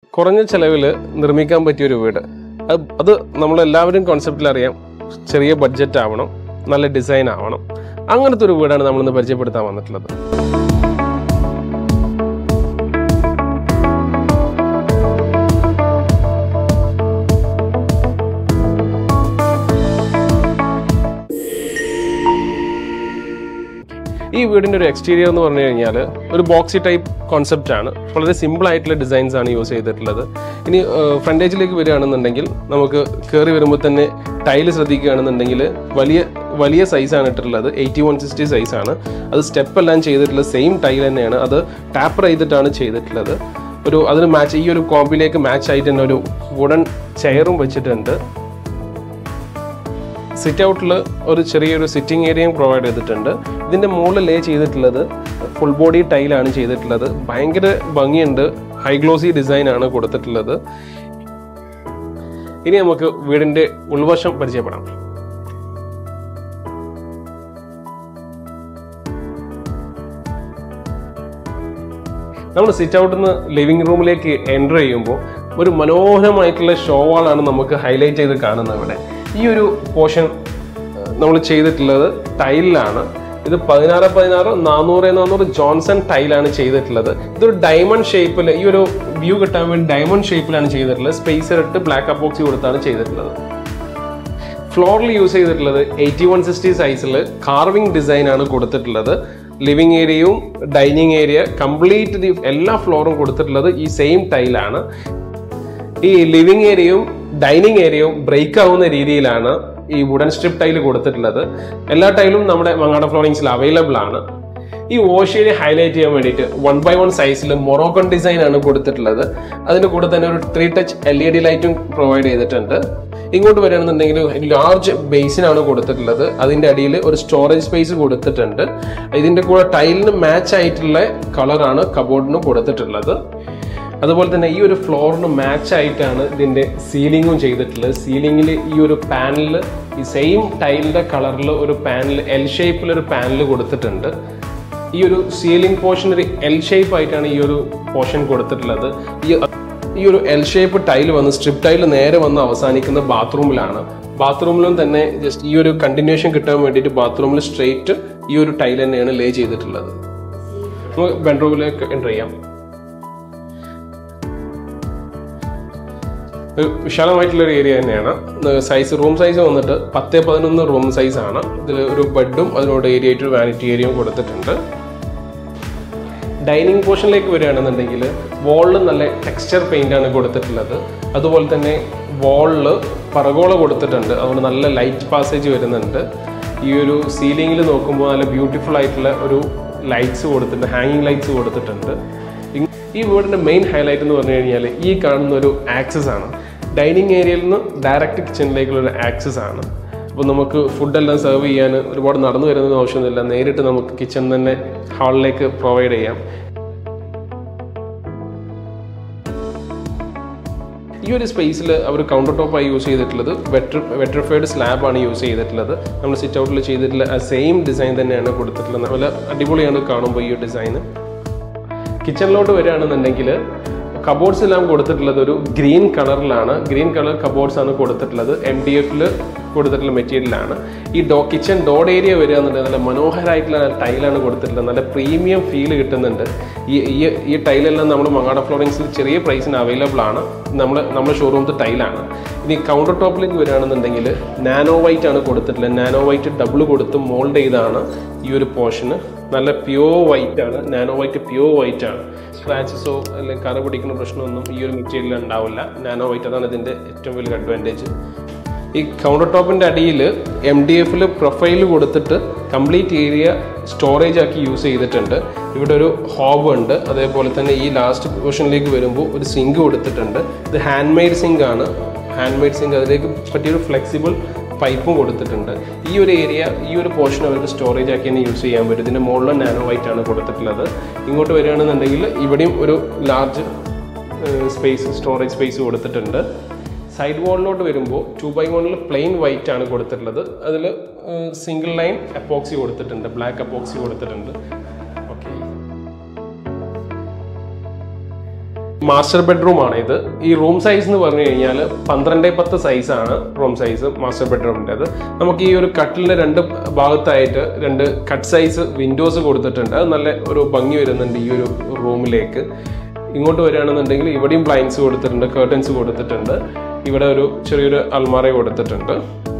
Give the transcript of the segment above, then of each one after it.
കുറഞ്ഞ ചെലവിൽ നിർമ്മിക്കാൻ പറ്റിയൊരു വീട് അത് അത് നമ്മളെല്ലാവരും കോൺസെപ്റ്റിൽ അറിയാം ചെറിയ ബഡ്ജറ്റ് ആവണം നല്ല ഡിസൈൻ ആവണം അങ്ങനത്തെ ഒരു വീടാണ് നമ്മളിന്ന് പരിചയപ്പെടുത്താൻ വന്നിട്ടുള്ളത് ഈ വീടിൻ്റെ ഒരു എക്സ്റ്റീരിയർ എന്ന് പറഞ്ഞു കഴിഞ്ഞാൽ ഒരു ബോക്സി ടൈപ്പ് കോൺസെപ്റ്റ് ആണ് വളരെ സിമ്പിൾ ആയിട്ടുള്ള ഡിസൈൻസ് ആണ് യൂസ് ചെയ്തിട്ടുള്ളത് ഇനി ഫ്രണ്ടേജിലേക്ക് വരികയാണെന്നുണ്ടെങ്കിൽ നമുക്ക് കയറി വരുമ്പോൾ തന്നെ ടൈല് ശ്രദ്ധിക്കുകയാണെന്നുണ്ടെങ്കിൽ വലിയ വലിയ സൈസാണ് ഇട്ടിട്ടുള്ളത് എയ്റ്റി വൺ സിക്സ്റ്റി സൈസാണ് അത് സ്റ്റെപ്പ് എല്ലാം ചെയ്തിട്ടുള്ളത് സെയിം ടൈൽ തന്നെയാണ് അത് ടാപ്പർ ചെയ്തിട്ടാണ് ചെയ്തിട്ടുള്ളത് ഒരു അതിന് മാച്ച് ഈ ഒരു കോമ്പിലേക്ക് മാച്ച് ആയിട്ട് തന്നെ ഒരു വുഡൻ ചെയറും വെച്ചിട്ടുണ്ട് സിറ്റ് ഔട്ടിൽ ഒരു ചെറിയൊരു സിറ്റിംഗ് ഏരിയയും പ്രൊവൈഡ് ചെയ്തിട്ടുണ്ട് ഇതിൻ്റെ മുകളിൽ ലേ ചെയ്തിട്ടുള്ളത് ഫുൾ ബോഡി ടൈലാണ് ചെയ്തിട്ടുള്ളത് ഭയങ്കര ഭംഗിയുണ്ട് ഹൈ ഗ്ലോസി ഡിസൈൻ ആണ് കൊടുത്തിട്ടുള്ളത് ഇനി നമുക്ക് വീടിൻ്റെ ഉൾവശം പരിചയപ്പെടാം നമ്മൾ സിറ്റ് ഔട്ടിൽ നിന്ന് ലിവിംഗ് റൂമിലേക്ക് എൻ്റർ ചെയ്യുമ്പോൾ ഒരു മനോഹരമായിട്ടുള്ള ഷോ വാളാണ് നമുക്ക് ഹൈലൈറ്റ് ചെയ്ത് കാണുന്നത് ഇവിടെ ഈ ഒരു പോർഷൻ നമ്മൾ ചെയ്തിട്ടുള്ളത് ടൈലിലാണ് ഇത് പതിനാറ് പതിനാറ് നാനൂറ് നാനൂറ് ജോൺസൺ ടൈലാണ് ചെയ്തിട്ടുള്ളത് ഇതൊരു ഡയമണ്ട് ഷേപ്പിൽ ഈ ഒരു വ്യൂ കിട്ടാൻ വേണ്ടി ഡയമണ്ട് ഷേപ്പിലാണ് ചെയ്തിട്ടുള്ളത് സ്പേസർ ഇട്ട് ബ്ലാക്ക് അപ്പോക്സി കൊടുത്താണ് ചെയ്തിട്ടുള്ളത് ഫ്ലോറിൽ യൂസ് ചെയ്തിട്ടുള്ളത് എയ്റ്റി വൺ സിക്സ്റ്റി സൈസിൽ കാർവിംഗ് ഡിസൈൻ ആണ് കൊടുത്തിട്ടുള്ളത് ലിവിംഗ് ഏരിയയും ഡൈനിങ് ഏരിയ കംപ്ലീറ്റ് ദി എല്ലാ ഫ്ലോറും കൊടുത്തിട്ടുള്ളത് ഈ സെയിം ടൈലാണ് ഈ ലിവിംഗ് ഏരിയയും ഡൈനിങ് ഏരിയയും ബ്രേക്ക് ആവുന്ന രീതിയിലാണ് ഈ വുഡൻ സ്ട്രിപ്പ് ടൈൽ കൊടുത്തിട്ടുള്ളത് എല്ലാ ടൈലും നമ്മുടെ മങ്ങാട ഫ്ലോറിങ്സിൽ അവൈലബിൾ ആണ് ഈ വാഷ് ഏരിയ ഹൈലൈറ്റ് ചെയ്യാൻ വേണ്ടിയിട്ട് വൺ ബൈ വൺ സൈസിൽ മൊറോക്കൺ ഡിസൈൻ ആണ് കൊടുത്തിട്ടുള്ളത് അതിന്റെ കൂടെ തന്നെ ഒരു three touch L E D ലൈറ്റും പ്രൊവൈഡ് ചെയ്തിട്ടുണ്ട് ഇങ്ങോട്ട് വരികയാണെന്നുണ്ടെങ്കിൽ ലാർജ് ബേസിനാണ് കൊടുത്തിട്ടുള്ളത് അതിന്റെ അടിയിൽ ഒരു സ്റ്റോറേജ് സ്പേസ് കൊടുത്തിട്ടുണ്ട് ഇതിന്റെ കൂടെ ടൈലിന് മാച്ച് ആയിട്ടുള്ള കളറാണ് കബോർഡിന് കൊടുത്തിട്ടുള്ളത് അതുപോലെ തന്നെ ഈ ഒരു ഫ്ലോറിന് മാച്ച് ആയിട്ടാണ് ഇതിന്റെ സീലിങ്ങും ചെയ്തിട്ടുള്ളത് സീലിങ്ങിൽ ഈ ഒരു പാനലിൽ ഈ സെയിം ടൈലിന്റെ കളറിൽ ഒരു പാനൽ എൽ ഷേപ്പിൽ ഒരു പാനൽ കൊടുത്തിട്ടുണ്ട് ഈ ഒരു സീലിംഗ് പോർഷൻ ഒരു എൽ ഷേപ്പ് ആയിട്ടാണ് ഈ ഒരു പോർഷൻ കൊടുത്തിട്ടുള്ളത് ഈ ഈ ഒരു എൽ ഷേപ്പ് ടൈൽ വന്ന് സ്ട്രിപ്പ് ടൈൽ നേരെ വന്ന് അവസാനിക്കുന്ന ബാത്റൂമിലാണ് ബാത്റൂമിലും തന്നെ ജസ്റ്റ് ഈ ഒരു കണ്ടിന്യൂഷൻ കിട്ടാൻ വേണ്ടിയിട്ട് ബാത്റൂമിൽ സ്ട്രെയിറ്റ് ഈ ഒരു ടൈൽ തന്നെയാണ് ലേ ചെയ്തിട്ടുള്ളത് നമുക്ക് ബെഡ്റൂമിലേക്ക് എൻ്റർ ചെയ്യാം ഒരു വിശാലമായിട്ടുള്ള ഒരു ഏരിയ തന്നെയാണ് സൈസ് റൂം സൈസ് വന്നിട്ട് പത്ത് പതിനൊന്ന് റൂം സൈസ് ആണ് ഇതിൽ ഒരു ബെഡും അതിനോട് ഏരിയ ആയിട്ട് വാനിറ്റി ഏരിയയും കൊടുത്തിട്ടുണ്ട് ഡൈനിങ് പോർഷനിലേക്ക് വരികയാണെന്നുണ്ടെങ്കിൽ വാളിൽ നല്ല ടെക്സ്ചർ പെയിന്റ് ആണ് കൊടുത്തിട്ടുള്ളത് അതുപോലെ തന്നെ വാളിൽ പറകോള കൊടുത്തിട്ടുണ്ട് അതുകൊണ്ട് നല്ല ലൈറ്റ് പാസേജ് വരുന്നുണ്ട് ഈ ഒരു സീലിംഗിൽ നോക്കുമ്പോൾ നല്ല ബ്യൂട്ടിഫുൾ ആയിട്ടുള്ള ഒരു ലൈറ്റ്സ് കൊടുത്തിട്ടുണ്ട് ഹാങ്ങിങ് ലൈറ്റ്സ് കൊടുത്തിട്ടുണ്ട് ഇങ്- ഈ വീടിൻ്റെ മെയിൻ ഹൈലൈറ്റ് എന്ന് പറഞ്ഞു കഴിഞ്ഞാൽ ഈ കാണുന്ന ഒരു ആക്സസ് ആണ് ഡൈനിങ് ഏരിയയിൽ നിന്ന് ഡയറക്റ്റ് കിച്ചണിലേക്കുള്ള ഒരു ആക്സസ് ആണ് അപ്പോൾ നമുക്ക് ഫുഡെല്ലാം സെർവ് ചെയ്യാൻ ഒരുപാട് നടന്നു വരുന്നത് ആവശ്യമൊന്നുമില്ല നേരിട്ട് നമുക്ക് കിച്ചൺ തന്നെ ഹാളിലേക്ക് പ്രൊവൈഡ് ചെയ്യാം ഈ ഒരു സ്പേസിൽ അവർ കൗണ്ടർ ടോപ്പായി യൂസ് ചെയ്തിട്ടുള്ളത് വെട്ര വെട്രിഫൈഡ് സ്ലാബാണ് യൂസ് ചെയ്തിട്ടുള്ളത് നമ്മൾ സിറ്റ് ഔട്ടിൽ ചെയ്തിട്ടുള്ള ആ സെയിം ഡിസൈൻ തന്നെയാണ് കൊടുത്തിട്ടുള്ളത് നല്ല അടിപൊളിയാണ് കാണുമ്പോൾ ഈ ഒരു ഡിസൈന് കിച്ചണിലോട്ട് വരികയാണെന്നുണ്ടെങ്കിൽ കബോർഡ്സ് എല്ലാം കൊടുത്തിട്ടുള്ളത് ഒരു ഗ്രീൻ കളറിലാണ് ഗ്രീൻ കളർ കബോർഡ്സ് ആണ് കൊടുത്തിട്ടുള്ളത് എം ഡി എഫിൽ കൊടുത്തിട്ടുള്ള മെറ്റീരിയലാണ് ഈ ഡോ കിച്ചൺ ഡോഡ് ഏരിയ വരികയാണെന്നുണ്ടെങ്കിൽ നല്ല മനോഹരമായിട്ടുള്ള ടൈലാണ് കൊടുത്തിട്ടുള്ളത് നല്ല പ്രീമിയം ഫീൽ കിട്ടുന്നുണ്ട് ഈ ഈ ഈ ടൈലെല്ലാം നമ്മൾ മങ്ങാട ഫ്ലോറിങ്സിൽ ചെറിയ പ്രൈസിന് അവൈലബിൾ ആണ് നമ്മൾ നമ്മുടെ ഷോറൂമത്തെ ടൈലാണ് ഇനി കൗണ്ടർ ടോപ്പിലേക്ക് വരികയാണെന്നുണ്ടെങ്കിൽ നാനോ വൈറ്റ് ആണ് കൊടുത്തിട്ടുള്ളത് നാനോ വൈറ്റ് ഡബിൾ കൊടുത്ത് മോൾഡ് ചെയ്താണ് ഈ ഒരു പോർഷന് നല്ല പ്യോർ വൈറ്റ് ആണ് നാനോ വൈറ്റ് പ്യോർ വൈറ്റ് ആണ് സ്ക്രാച്ചസോ അല്ലെങ്കിൽ കറ പിടിക്കുന്ന പ്രശ്നമൊന്നും ഈ ഒരു മെറ്റീരിയലിൽ ഉണ്ടാവില്ല നാനോ വൈറ്റ് അതാണ് ഇതിൻ്റെ ഏറ്റവും വലിയ അഡ്വാൻറ്റേജ് ഈ കൗണ്ടർ ടോപ്പിൻ്റെ അടിയിൽ എം ഡി എഫിൽ പ്രൊഫൈൽ കൊടുത്തിട്ട് കംപ്ലീറ്റ് ഏരിയ സ്റ്റോറേജ് ആക്കി യൂസ് ചെയ്തിട്ടുണ്ട് ഇവിടെ ഒരു ഹോബ് ഉണ്ട് അതേപോലെ തന്നെ ഈ ലാസ്റ്റ് പോർഷനിലേക്ക് വരുമ്പോൾ ഒരു സിങ്ക് കൊടുത്തിട്ടുണ്ട് ഇത് ഹാൻഡ് മെയ്ഡ് സിങ്ക് ആണ് ഹാൻഡ് മെയ്ഡ് സിങ്ക് അതിലേക്ക് പറ്റിയൊരു ഫ്ലെക്സിബിൾ പൈപ്പും കൊടുത്തിട്ടുണ്ട് ഈ ഒരു ഏരിയ ഈ ഒരു പോർഷൻ അവർക്ക് സ്റ്റോറേജ് ആക്കി തന്നെ യൂസ് ചെയ്യാൻ പറ്റും ഇതിൻ്റെ മുകളിൽ നാനോ വൈറ്റ് ആണ് കൊടുത്തിട്ടുള്ളത് ഇങ്ങോട്ട് വരികയാണെന്നുണ്ടെങ്കിൽ ഇവിടെയും ഒരു ലാർജ് സ്പേസ് സ്റ്റോറേജ് സ്പേസ് കൊടുത്തിട്ടുണ്ട് സൈഡ് വാളിലോട്ട് വരുമ്പോൾ ടു ബൈ വണ്ണിൽ പ്ലെയിൻ വൈറ്റ് ആണ് കൊടുത്തിട്ടുള്ളത് അതിൽ സിംഗിൾ ലൈൻ അപ്പോക്സി കൊടുത്തിട്ടുണ്ട് ബ്ലാക്ക് അപ്പോക്സി കൊടുത്തിട്ടുണ്ട് ഓക്കെ മാസ്റ്റർ ബെഡ്റൂം ആണ് ഇത് ഈ റൂം സൈസ് എന്ന് പറഞ്ഞു കഴിഞ്ഞാൽ പന്ത്രണ്ട് പത്ത് സൈസാണ് റൂം സൈസ് മാസ്റ്റർ ബെഡ്റൂമിൻ്റെത് നമുക്ക് ഈ ഒരു കട്ടിലിൻ്റെ രണ്ട് ഭാഗത്തായിട്ട് രണ്ട് കട്ട് സൈസ് വിൻഡോസ് കൊടുത്തിട്ടുണ്ട് അത് നല്ല ഒരു ഭംഗി വരുന്നുണ്ട് ഈ ഒരു റൂമിലേക്ക് ഇങ്ങോട്ട് വരികയാണെന്നുണ്ടെങ്കിൽ ഇവിടെയും ബ്ലൈൻസ് കൊടുത്തിട്ടുണ്ട് കേർട്ടൻസ് കൊടുത്തിട്ടുണ്ട് ഇവിടെ ഒരു ചെറിയൊരു അൽമാര കൊടുത്തിട്ടുണ്ട്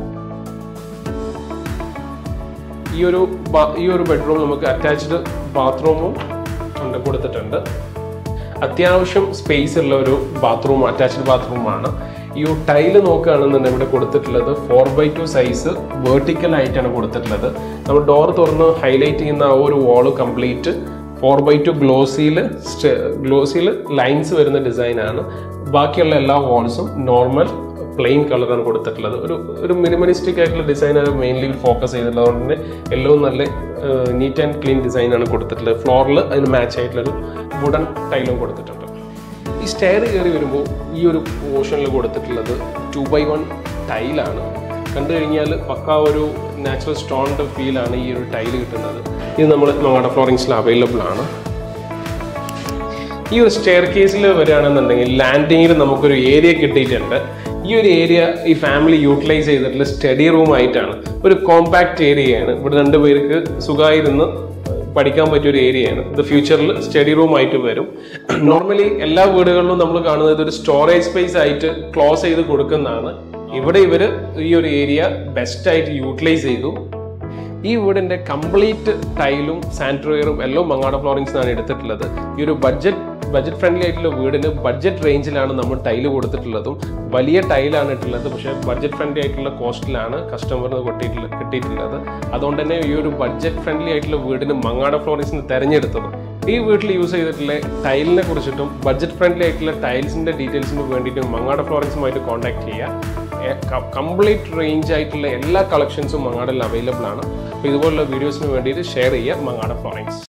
ഈ ഒരു ബാ- ഈ ഒരു ബെഡ്റൂം നമുക്ക് അറ്റാച്ച്ഡ് ബാത്റൂമും ഉണ്ട് കൊടുത്തിട്ടുണ്ട് അത്യാവശ്യം സ്പേസ് ഉള്ള ഒരു ബാത്റൂം അറ്റാച്ച്ഡ് ബാത്റൂമാണ് ഈ ഒരു ടൈല് നോക്കുകയാണെന്നുണ്ടെങ്കിൽ ഇവിടെ കൊടുത്തിട്ടുള്ളത് four by two size vertical ആയിട്ടാണ് കൊടുത്തിട്ടുള്ളത് നമ്മൾ ഡോർ തുറന്ന് ഹൈലൈറ്റ് ചെയ്യുന്ന ആ ഒരു wall complete four by two ഗ്ലോസിയിൽ ഗ്ലോസിയിൽ ലൈൻസ് വരുന്ന ഡിസൈനാണ് ബാക്കിയുള്ള എല്ലാ വാൾസും നോർമൽ പ്ലെയിൻ കളറാണ് കൊടുത്തിട്ടുള്ളത് ഒരു ഒരു മിനിമലിസ്റ്റിക് ആയിട്ടുള്ള ഡിസൈനാണ് മെയിൻലി ഫോക്കസ് ചെയ്തിട്ടുള്ളത് അതുകൊണ്ട് തന്നെ എല്ലാം നല്ല നീറ്റ് ആൻഡ് ക്ലീൻ ഡിസൈനാണ് കൊടുത്തിട്ടുള്ളത് ഫ്ലോറിൽ അതിന് മാച്ച് ആയിട്ടുള്ളൊരു വുഡൻ ടൈലും കൊടുത്തിട്ടുണ്ട് ഈ സ്റ്റെയർ കയറി വരുമ്പോൾ ഈ ഒരു പോർഷനിൽ കൊടുത്തിട്ടുള്ളത് ടു ബൈ വൺ ടൈലാണ് കണ്ടു കഴിഞ്ഞാൽ പക്ക ഒരു നാച്ചുറൽ സ്റ്റോണിൻ്റെ ഫീലാണ് ഈ ഒരു ടൈൽ കിട്ടുന്നത് ഇത് നമ്മൾ നമ്മുടെ ഫ്ലോറിങ്സിൽ അവൈലബിൾ ആണ് ഈ ഒരു സ്റ്റെയർ കേസിൽ വരികയാണെന്നുണ്ടെങ്കിൽ ലാൻഡിങ്ങിൽ നമുക്കൊരു ഏരിയ കിട്ടിയിട്ടുണ്ട് ഈ ഒരു ഏരിയ ഈ ഫാമിലി യൂട്ടിലൈസ് ചെയ്തിട്ടുള്ള സ്റ്റഡി റൂം ആയിട്ടാണ് ഒരു കോമ്പാക്ട് ഏരിയയാണ് ഇവിടെ രണ്ട് പേർക്ക് സുഖമായിരുന്ന് പഠിക്കാൻ പറ്റിയ ഒരു ഏരിയയാണ് ഇത് ഫ്യൂച്ചറിൽ സ്റ്റഡി റൂം ആയിട്ട് വരും നോർമലി എല്ലാ വീടുകളിലും നമ്മൾ കാണുന്നത് ഒരു സ്റ്റോറേജ് സ്പേസ് ആയിട്ട് ക്ലോസ് ചെയ്ത് കൊടുക്കുന്നതാണ് ഇവിടെ ഇവർ ഈ ഒരു ഏരിയ ബെസ്റ്റ് ആയിട്ട് യൂട്ടിലൈസ് ചെയ്തു ഈ വീടിന്റെ കംപ്ലീറ്റ് ടൈലും സാനിറ്ററിയറും എല്ലാം മങ്ങാട ഫ്ലോറിങ്സ് ആണ് എടുത്തിട്ടുള്ളത് ഈ ഒരു ബഡ്ജറ്റ് ബഡ്ജറ്റ് ഫ്രണ്ട്ലി ആയിട്ടുള്ള വീടിന് ബഡ്ജറ്റ് റേഞ്ചിലാണ് നമ്മൾ ടൈല് കൊടുത്തിട്ടുള്ളതും വലിയ ടൈലാണ് ഇട്ടുള്ളത് പക്ഷേ ബഡ്ജറ്റ് ഫ്രണ്ട്ലി ആയിട്ടുള്ള കോസ്റ്റിലാണ് കസ്റ്റമറിന് കിട്ടിയിട്ടുള്ള കിട്ടിയിട്ടുള്ളത് അതുകൊണ്ട് തന്നെ ഈ ഒരു ബഡ്ജറ്റ് ഫ്രണ്ട്ലി ആയിട്ടുള്ള വീടിന് മങ്ങാട ഫ്ലോറിങ്സിന് തിരഞ്ഞെടുത്തത് ഈ വീട്ടിൽ യൂസ് ചെയ്തിട്ടുള്ള ടൈലിനെ കുറിച്ചിട്ടും ബഡ്ജറ്റ് ഫ്രണ്ട്ലി ആയിട്ടുള്ള ടൈൽസിന്റെ ഡീറ്റെയിൽസിന് വേണ്ടിയിട്ടും മങ്ങാട ഫ്ലോറിങ്സുമായിട്ട് കോൺടാക്ട് ചെയ്യുക കംപ്ലീറ്റ് റേഞ്ച് ആയിട്ടുള്ള എല്ലാ കളക്ഷൻസും മങ്ങാടിൽ അവൈലബിൾ ആണ് അപ്പോൾ ഇതുപോലുള്ള വീഡിയോസിന് വേണ്ടിയിട്ട് ഷെയർ ചെയ്യുക മങ്ങാട ഫ്ലോറിങ്സ്